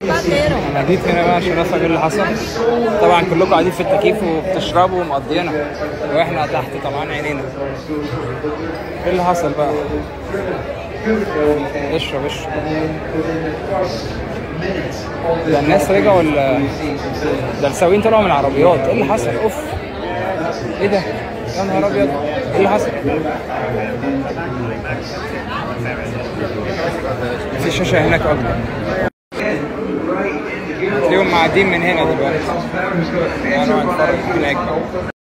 انا جيت هنا بقى عشان افهم ايه اللي حصل طبعا كلكم قاعدين في التكييف وبتشربوا ومقضينا واحنا تحت طبعا عينينا ايه اللي حصل بقى اشرب اشرب ده الناس رجعوا ولا ده السواقين طلعوا من العربيات ايه اللي حصل اوف ايه ده يا نهار ابيض ايه اللي حصل في شاشه هناك اكبر هتلاقيهم معديين من هنا دلوقتي انا هنتفرج هناك بقى.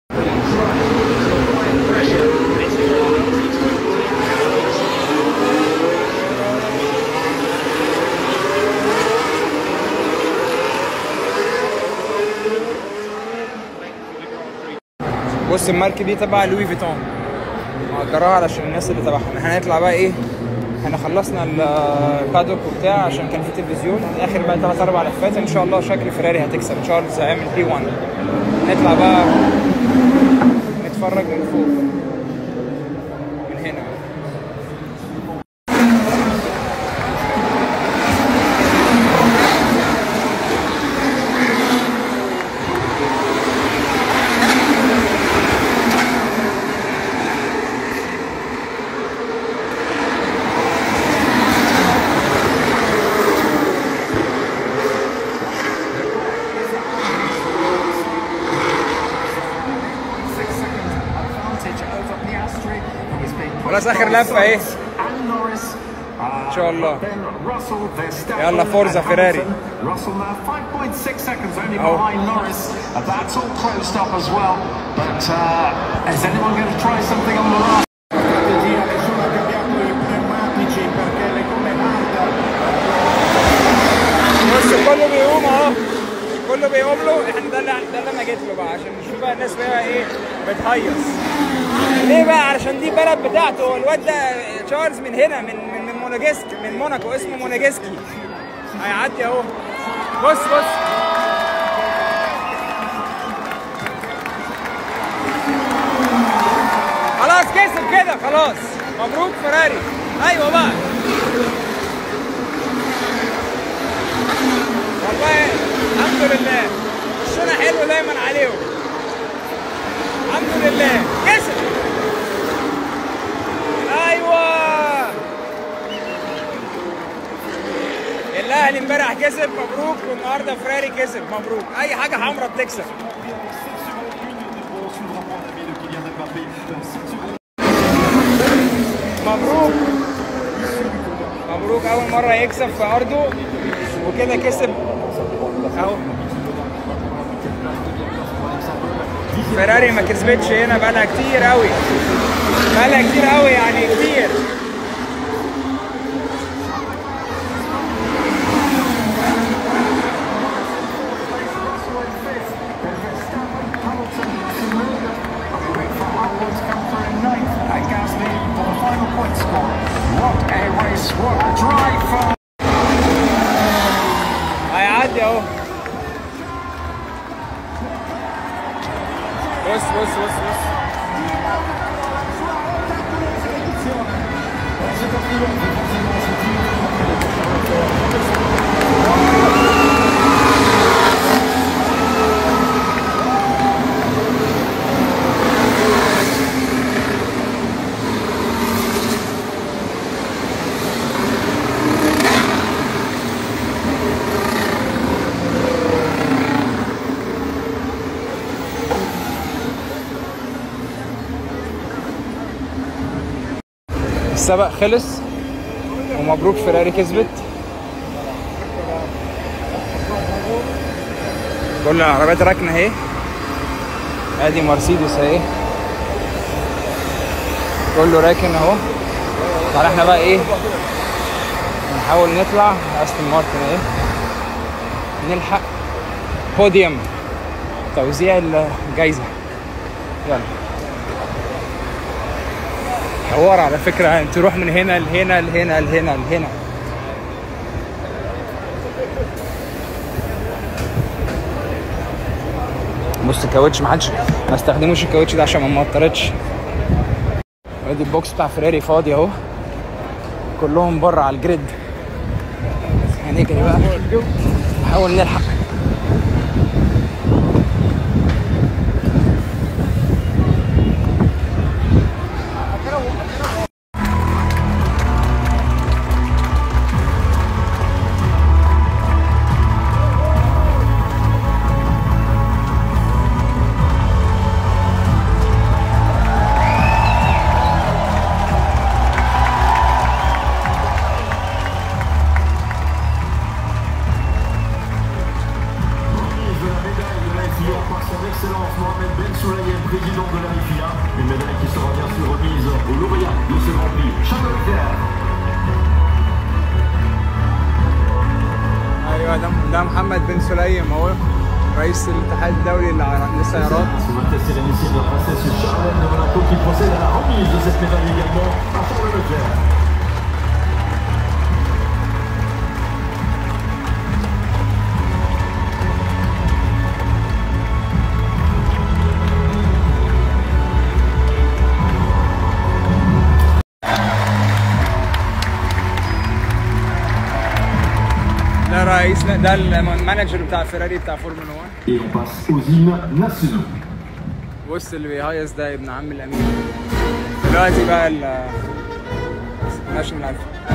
بص الماركة دي تبع لوي فيتون مأجراها علشان الناس اللي تبعهم احنا هنطلع بقى ايه احنا خلصنا البادوك وبتاع عشان كان في تلفزيون اخر بقى ثلاث اربع لفات ان شاء الله شكل فيراري هتكسب تشارلز هيعمل بي 1 نطلع بقى نتفرج من فوق من هنا خلاص اخر لفه اهي ان شاء الله. يلا يلا فورزا فيراري. Russell now 5.6 seconds only Oh. behind Norris. Uh, that's all closed up as well. But uh, is anyone going to try something on the line? strategia, nessuno ha cambiato i pneumatici perché le gomme hard بص كله بيقوم اهو كله بيقوم له احنا ده اللي ده اللي انا جيت له بقى عشان نشوف بقى الناس بقى ايه بتهيص ليه بقى علشان دي البلد بتاعته هو الواد ده تشارلز من هنا من من من موناجسك من موناكو اسمه موناجسكي هيعدي اهو بص بص خلاص كسب كده خلاص مبروك فيراري ايوه بقى والله الحمد لله وشنا حلو دايما عليهم الحمد لله كسب ايوه الاهلي امبارح كسب مبروك والنهارده فراري كسب مبروك اي حاجه حمراء بتكسب مبروك مبروك اول مره يكسب في ارضه وكده كسب اهو فيراري ما كسبتش هنا بقالها كتير قوي بقالها كتير قوي يعني كتير What a race, what a drive for هيعدي اهو بص بص بص بص السبق خلص ومبروك فيراري كسبت كل العربيات راكنه اهي ادي مرسيدس اهي كله راكن اهو تعالى احنا بقى ايه نحاول نطلع استون مارتن اهي نلحق بوديوم توزيع الجايزه يلا حوار على فكرة تروح من هنا لهنا لهنا لهنا لهنا بص الكاوتش ما حدش ما استخدموش الكاوتش ده عشان ما مطرتش ادي البوكس بتاع فيراري فاضي اهو كلهم بره على الجريد هنجري بقى نحاول نلحق Remise de la médaille de la FIA par son excellence Mohamed Ben Sulayem, président de la FIA. Une médaille qui sera bien sûr remise au lauréat de ce Grand Prix, Charles Leclerc. ايوه ده ده محمد بن سليم اهو رئيس الاتحاد الدولي للع- للسيارات On va tester l'initié de la princesse Charlène de Monaco qui procède à la remise de cette médaille également à Charles Leclerc. ده رئيس ده المانجر بتاع فيراري بتاع فورمولا 1 Et on passe aux hymnes nationaux. بص اللي بيهيص ده ابن عم الامير دلوقتي بقى ال ناشونال